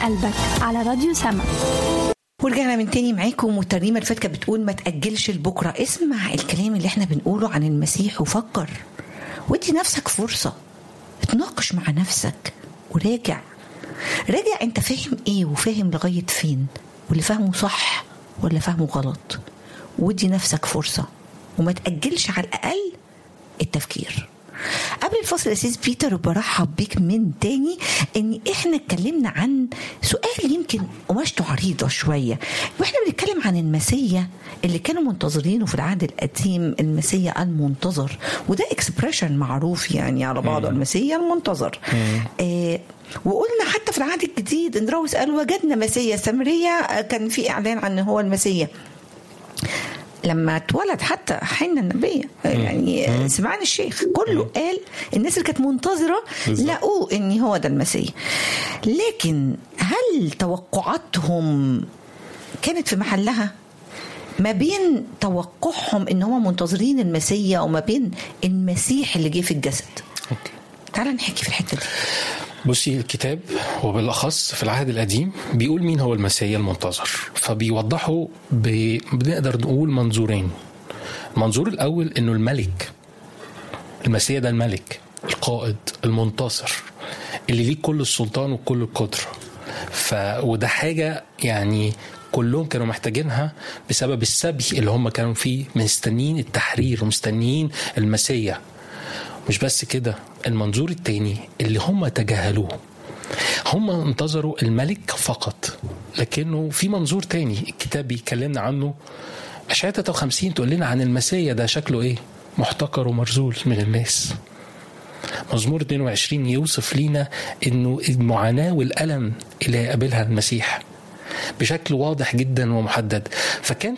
قلبك على راديو سما ورجعنا من تاني معاكم والترنيمه اللي فاتت كانت بتقول ما تاجلش لبكره اسمع الكلام اللي احنا بنقوله عن المسيح وفكر وادي نفسك فرصه اتناقش مع نفسك وراجع راجع انت فاهم ايه وفاهم لغايه فين واللي فاهمه صح ولا فاهمه غلط وادي نفسك فرصه وما تاجلش على الاقل التفكير قبل الفصل يا سيس بيتر وبرحب بيك من تاني ان احنا اتكلمنا عن سؤال يمكن قماشته عريضه شويه واحنا بنتكلم عن المسيا اللي كانوا منتظرينه في العهد القديم المسيا المنتظر وده اكسبريشن معروف يعني على بعضه المسيا المنتظر آه وقلنا حتى في العهد الجديد اندراوس قال وجدنا مسيا سامريه آه، كان في اعلان عن هو المسيا لما اتولد حتى حنا النبية يعني سمعان الشيخ كله قال الناس اللي كانت منتظرة بالظبط. لقوه ان هو ده المسيح لكن هل توقعاتهم كانت في محلها ما بين توقعهم ان هم منتظرين المسيا وما بين المسيح اللي جه في الجسد أوكي. تعال نحكي في الحته دي بصي الكتاب وبالاخص في العهد القديم بيقول مين هو المسيا المنتظر فبيوضحه ب... بنقدر نقول منظورين المنظور الاول انه الملك المسيا ده الملك القائد المنتصر اللي ليه كل السلطان وكل القدره ف وده حاجه يعني كلهم كانوا محتاجينها بسبب السبي اللي هم كانوا فيه مستنيين التحرير ومستنيين المسيا مش بس كده المنظور التاني اللي هم تجاهلوه هم انتظروا الملك فقط لكنه في منظور تاني الكتاب بيكلمنا عنه أشعة 53 تقول لنا عن المسيا ده شكله ايه محتقر ومرذول من الناس مزمور 22 يوصف لينا انه المعاناة والألم اللي هيقابلها المسيح بشكل واضح جدا ومحدد فكان